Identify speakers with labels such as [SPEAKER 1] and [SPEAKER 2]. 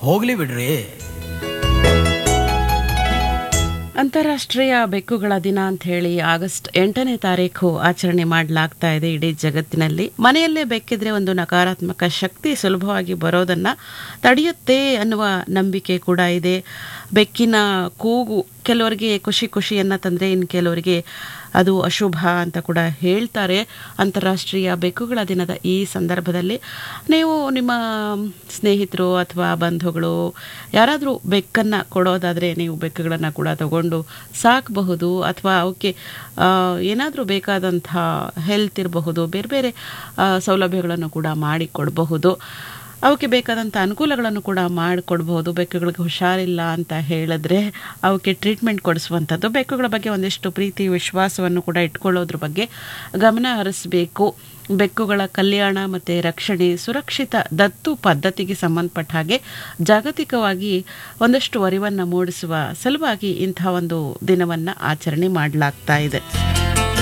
[SPEAKER 1] ಹೋಗ್ಲಿ ಬಿಡ್ರಿ
[SPEAKER 2] ಅಂತಾರಾಷ್ಟ್ರೀಯ ಬೆಕ್ಕುಗಳ ದಿನ ಅಂತ ಹೇಳಿ ಆಗಸ್ಟ್ ಎಂಟನೇ ತಾರೀಕು ಆಚರಣೆ ಮಾಡಲಾಗ್ತಾ ಇದೆ ಇಡೀ ಜಗತ್ತಿನಲ್ಲಿ ಮನೆಯಲ್ಲೇ ಬೆಕ್ಕಿದ್ರೆ ಒಂದು ನಕಾರಾತ್ಮಕ ಶಕ್ತಿ ಸುಲಭವಾಗಿ ಬರೋದನ್ನ ತಡೆಯುತ್ತೆ ಅನ್ನುವ ನಂಬಿಕೆ ಕೂಡ ಇದೆ ಬೆಕ್ಕಿನ ಕೂಗು ಕೆಲವರಿಗೆ ಖುಷಿ ಖುಷಿಯನ್ನ ತಂದ್ರೆ ಇನ್ನು ಕೆಲವರಿಗೆ ಅದು ಅಶುಭ ಅಂತ ಕೂಡ ಹೇಳ್ತಾರೆ ಅಂತಾರಾಷ್ಟ್ರೀಯ ಬೆಕ್ಕುಗಳ ದಿನದ ಈ ಸಂದರ್ಭದಲ್ಲಿ ನೀವು ನಿಮ್ಮ ಸ್ನೇಹಿತರು ಅಥವಾ ಬಂಧುಗಳು ಯಾರಾದರೂ ಬೆಕ್ಕನ್ನು ಕೊಡೋದಾದರೆ ನೀವು ಬೆಕ್ಕುಗಳನ್ನು ಕೂಡ ತಗೊಂಡು ಸಾಕಬಹುದು ಅಥವಾ ಅವಕ್ಕೆ ಏನಾದರೂ ಬೇಕಾದಂಥ ಹೆಲ್ತ್ ಇರಬಹುದು ಬೇರೆ ಬೇರೆ ಆ, ಸೌಲಭ್ಯಗಳನ್ನು ಕೂಡ ಮಾಡಿಕೊಡಬಹುದು ಅವಕ್ಕೆ ಬೇಕಾದಂಥ ಅನುಕೂಲಗಳನ್ನು ಕೂಡ ಮಾಡಿಕೊಡ್ಬೋದು ಬೆಕ್ಕುಗಳಿಗೆ ಹುಷಾರಿಲ್ಲ ಅಂತ ಹೇಳಿದ್ರೆ ಅವಕ್ಕೆ ಟ್ರೀಟ್ಮೆಂಟ್ ಕೊಡಿಸುವಂಥದ್ದು ಬೆಕ್ಕುಗಳ ಬಗ್ಗೆ ಒಂದಿಷ್ಟು ಪ್ರೀತಿ ವಿಶ್ವಾಸವನ್ನು ಕೂಡ ಇಟ್ಕೊಳ್ಳೋದ್ರ ಬಗ್ಗೆ ಗಮನ ಹರಿಸಬೇಕು ಬೆಕ್ಕುಗಳ ಕಲ್ಯಾಣ ಮತ್ತು ರಕ್ಷಣೆ ಸುರಕ್ಷಿತ ದತ್ತು ಪದ್ಧತಿಗೆ ಸಂಬಂಧಪಟ್ಟ ಹಾಗೆ ಜಾಗತಿಕವಾಗಿ ಒಂದಷ್ಟು ಅರಿವನ್ನು ಮೂಡಿಸುವ ಸಲುವಾಗಿ ಇಂಥ ಒಂದು ದಿನವನ್ನು ಆಚರಣೆ ಮಾಡಲಾಗ್ತಾ ಇದೆ